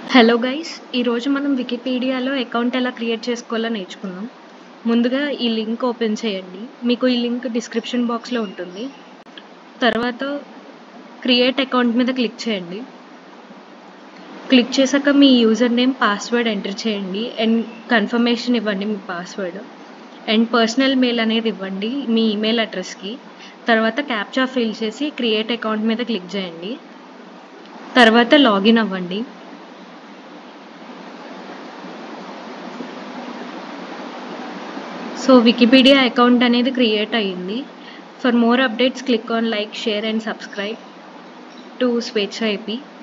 hello guys ఈరోజు మనం వికీపీడియాలో account ఎలా క్రియేట్ చేసుకోవాలో నేర్చుకుందాం ముందుగా ఈ లింక్ ఓపెన్ చేయండి మీకు ఈ లింక్ డిస్క్రిప్షన్ బాక్స్లో ఉంటుంది తర్వాత క్రియేట్ అకౌంట్ మీద క్లిక్ చేయండి క్లిక్ చేశాక మీ యూజర్ నేమ్ పాస్వర్డ్ ఎంటర్ చేయండి అండ్ కన్ఫర్మేషన్ ఇవ్వండి మీ పాస్వర్డ్ అండ్ పర్సనల్ మెయిల్ అనేది ఇవ్వండి మీ ఈమెయిల్ అడ్రస్కి తర్వాత క్యాప్చా ఫిల్ చేసి క్రియేట్ అకౌంట్ మీద క్లిక్ చేయండి తర్వాత లాగిన్ అవ్వండి సో వికీపీడియా అకౌంట్ అనేది క్రియేట్ అయ్యింది for more updates click on like share and subscribe to Swecha IP